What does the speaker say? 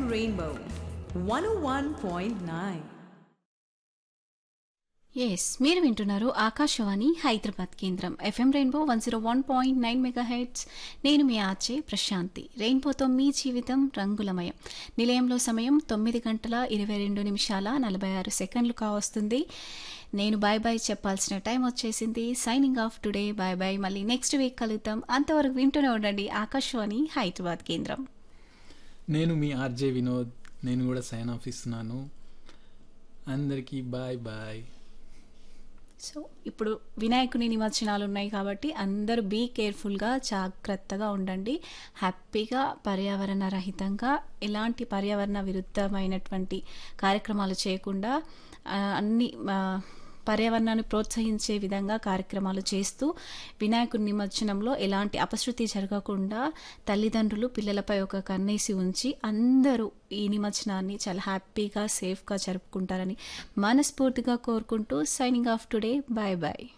Rainbow 101.9. Yes మీరు వింటున్నారు ఆకాశవాణి హైదరాబాద్ కేంద్రం F M rainbow one zero one point nine mega heads నేను మీ ఆర్జే ప్రశాంతి రెయిన్బోతో మీ జీవితం రంగులమయం నిలయంలో సమయం తొమ్మిది గంటల ఇరవై రెండు నిమిషాల నలభై ఆరు సెకండ్లు కావస్తుంది నేను బాయ్ బాయ్ చెప్పాల్సిన టైం వచ్చేసింది signing off today bye bye మళ్ళీ నెక్స్ట్ వీక్ కలుద్దాం అంతవరకు వింటూనే ఉండండి ఆకాశవాణి హైదరాబాద్ కేంద్రం నేను మీ ఆర్జే వినోద్ నేను కూడా సైన్ ఆఫ్ ఇస్తున్నాను అందరికీ బాయ్ బాయ్ సో ఇప్పుడు వినాయకుని నిమజ్జనాలు ఉన్నాయి కాబట్టి అందరూ బీ కేర్ఫుల్గా జాగ్రత్తగా ఉండండి హ్యాపీగా పర్యావరణ రహితంగా ఎలాంటి పర్యావరణ విరుద్ధమైనటువంటి కార్యక్రమాలు చేయకుండా ఆ, అన్ని ఆ, పర్యావరణాన్ని ప్రోత్సహించే విధంగా కార్యక్రమాలు చేస్తూ వినాయకుని నిమజ్జనంలో ఎలాంటి అపశృతి జరగకుండా తల్లిదండ్రులు పిల్లలపై ఒక కన్నేసి ఉంచి అందరూ ఈ నిమజ్జనాన్ని చాలా హ్యాపీగా సేఫ్గా జరుపుకుంటారని మనస్ఫూర్తిగా కోరుకుంటూ signing off today bye bye